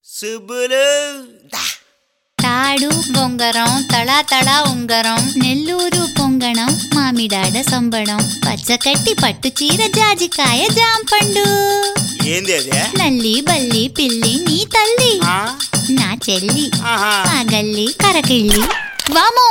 సుబ్బులు దా. తాడు బొంగరం తళా తళా ఉంగరం నెల్లూరు పొంగణం మామిడాడ సంబడం పచ్చకట్టి పట్టు చీర జాజికాయ జాంపండు ఏంది అది నల్లి బల్లి పిల్లి నీ తల్లి ఆ? నా చెల్లి ఆహా. ఆ గల్లి కరకిళ్ళి వామో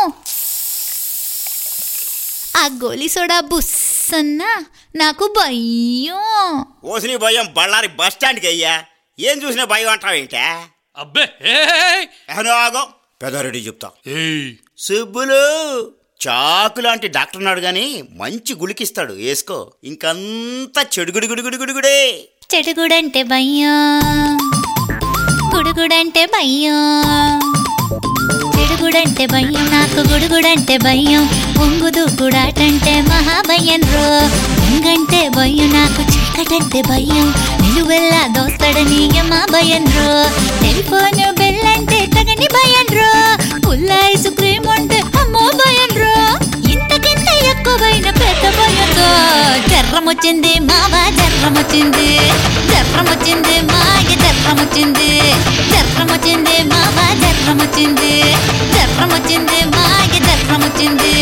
ఆ గోలి సోడా బుస్సన్న నాకు భయం ఓసిని భయం బళ్ళారి బస్ స్టాండ్కి అయ్యా ఏం చూసినా భయం అంటావేంటే అబ్బే ఏయ్! ఆగో పెదారెడ్డి చెప్తా ఏయ్! సుబ్బులు చాకు లాంటి డాక్టర్ ఉన్నాడు గాని మంచి గులికిస్తాడు వేసుకో ఇంకంతా చెడుగుడు గుడుగుడు గుడుగుడే చెడుగుడంటే భయం గుడుగుడంటే భయం చెడుగుడంటే భయం నాకు గుడుగుడంటే భయం పొంగు దూకుడాటంటే మహాభయం రో పొంగంటే భయం నాకు చీకటంటే భయం నిలువెల్లా దోస్తడని యమా భయం రో టెలిఫోన్ బెల్లంటే తగని భయం రో పుల్ల ఐస్ క్రీమ్ అంటే అమ్మో భయం రో ఇంతకింత ఎక్కువైన పెద్ద భయంతో జర్రం వచ్చింది మావా జర్రం వచ్చింది జర్రం వచ్చింది మాయ జర్రం వచ్చింది జర్రం వచ్చింది మావా జర్రం వచ్చింది జర్రం వచ్చింది మాయ జర్రం వచ్చింది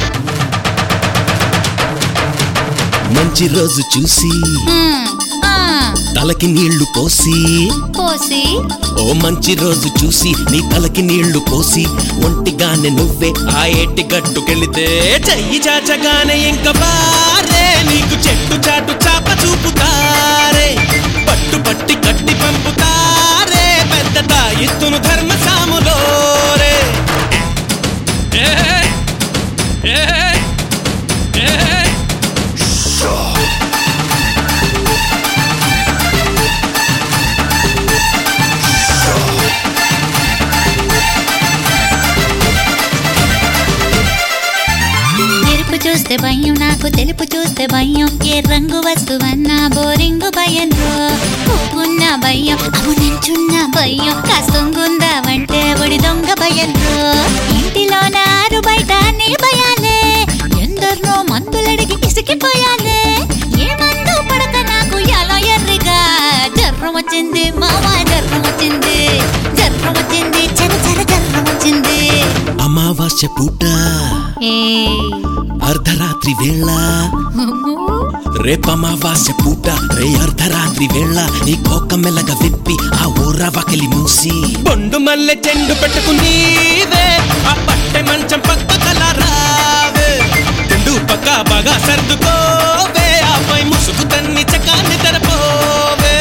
మంచి రోజు చూసి ఉమ్, ఆ, తలకి నీళ్లు పోసి పోసి ఓ మంచి రోజు చూసి నీ తలకి నీళ్లు పోసి ఒంటిగానే నువ్వే ఆ ఏటి గట్టుకెళితే చెయ్యి చాచగానే ఇంక బారే నీకు చెట్టు చాటు చాప చూపుతారే పట్టు పట్టి కట్టి పంపుతారే పెద్ద తాయిత్తును ధర్మ సాములోరే ఏయ్! ఏయ్! ఏయ్! ఎరుపు చూస్తే భయం నాకు తెలుపు చూస్తే భయం ఏ రంగు వస్తువన్నా బోరింగు భయం రో పువ్వున్న భయం అవు నించున్న భయం కాస్తుంగుందావంటే ఒడి దొంగ భయం రో ఇంటిలో నారు బయట నీ భయాలే ఎందరినో మందులడిగి ఇసికిపోయాలే ఏ మందు పడక నాకు ఎలా ఎర్రిగా జర్రం వచ్చింది మావా జర్రం వచ్చింది జర్రం వచ్చింది చర చర జర్రం వచ్చింది అమావాస్య పూట ఏ అర్ధరాత్రి వేళ అమ్మో రేపమావాస్య పూట రే అర్ధరాత్రి వేళ నీ కోక మెల్లగా విప్పి ఆ ఊర వకిలి మూసి బొండు మల్లె చెండు పెట్టుకునీవే ఆ పట్టె మంచం పక్క కలరావే రెండు పక్క బాగా సర్దుకోవే ఆపై ముసుగు తన్ని చకాన్ని తెరపోవే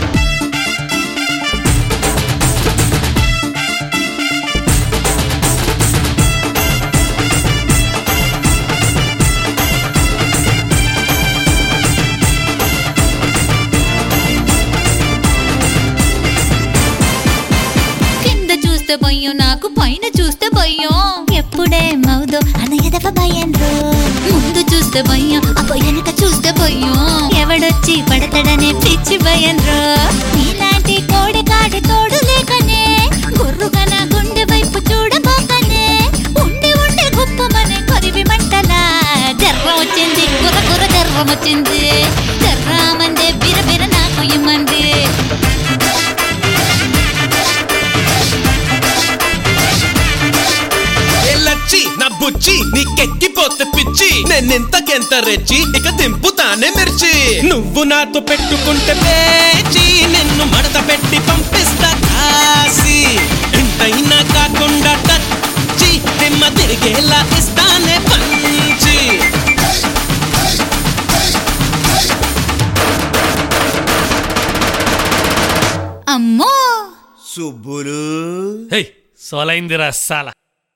కింద చూస్తే భయం నాకు పైన చూస్తే భయం ఎప్పుడే మౌదో అన్న ఎదవ భయం రో ముందు చూస్తే భయం అబ్బో వెనక చూస్తే భయం ఎవడొచ్చి పడతాడనే పిచ్చి భయం రో నీలాంటి కోడి కాడి తోడు లేకనే గుర్రుగా గుండె వైపు చూడబోకనే ఉండి ఉండి గుప్పమనే కొరివి మంటలా జర్రం వచ్చింది గుర్ర గుర్ర జర్రం వచ్చింది జర్రామందే బిర బిర నాకు ఇమ్మంది ఏ లచ్చి నా బుచ్చి నీకెక్కిపోతే పిచ్చి నేనెంతకెంత రెచ్చి ఇక దింపుతానే మిర్చి నువ్వు నాతో పెట్టుకుంటే పేచి నిన్ను మడత పెట్టి పంపిస్తా కాసి ఎంతైనా కాకుండా టచ్చి దిమ్మ తిరిగేలా ఇస్తానే పంచి అమ్మో సుబ్బులు ఏయ్! సోలైందిరా సాల